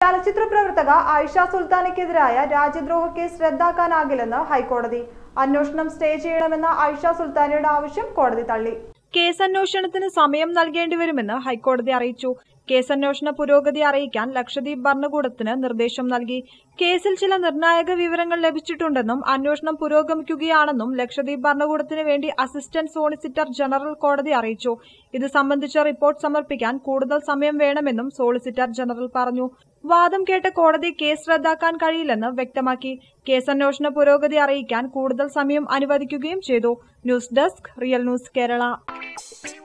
ചലച്ചിത്ര പ്രവർത്തക ആയിഷ സുൽത്താനയ്ക്കെതിരായ രാജ്യദ്രോഹ കേസ് റദ്ദാക്കാനാകില്ലെന്ന് ഹൈക്കോടതി അന്വേഷണം സ്റ്റേ ചെയ്യണമെന്ന ആയിഷ സുൽത്താനയുടെ ആവശ്യം കോടതി തള്ളി കേസ് അന്വേഷണത്തിന് സമയം നൽകേണ്ടി വരുമെന്ന് ഹൈക്കോടതി അറിയിച്ചു കേസന്വേഷണ പുരോഗതി അറിയിക്കാൻ ലക്ഷദ്വീപ് ഭരണകൂടത്തിന് നിർദ്ദേശം നൽകി കേസിൽ ചില നിർണായക വിവരങ്ങൾ ലഭിച്ചിട്ടുണ്ടെന്നും അന്വേഷണം പുരോഗമിക്കുകയാണെന്നും ലക്ഷദ്വീപ് ഭരണകൂടത്തിന് വേണ്ടി അസിസ്റ്റന്റ് സോളിസിറ്റർ ജനറൽ കോടതി അറിയിച്ചു ഇത് സംബന്ധിച്ച റിപ്പോർട്ട് സമർപ്പിക്കാൻ കൂടുതൽ സമയം വേണമെന്നും സോളിസിറ്റർ ജനറൽ പറഞ്ഞു വാദം കേട്ട കോടതി കേസ് റദ്ദാക്കാൻ കഴിയില്ലെന്ന് വ്യക്തമാക്കി കേസന്വേഷണ പുരോഗതി അറിയിക്കാൻ കൂടുതൽ സമയം അനുവദിക്കുകയും ചെയ്തു news desk real news Kerala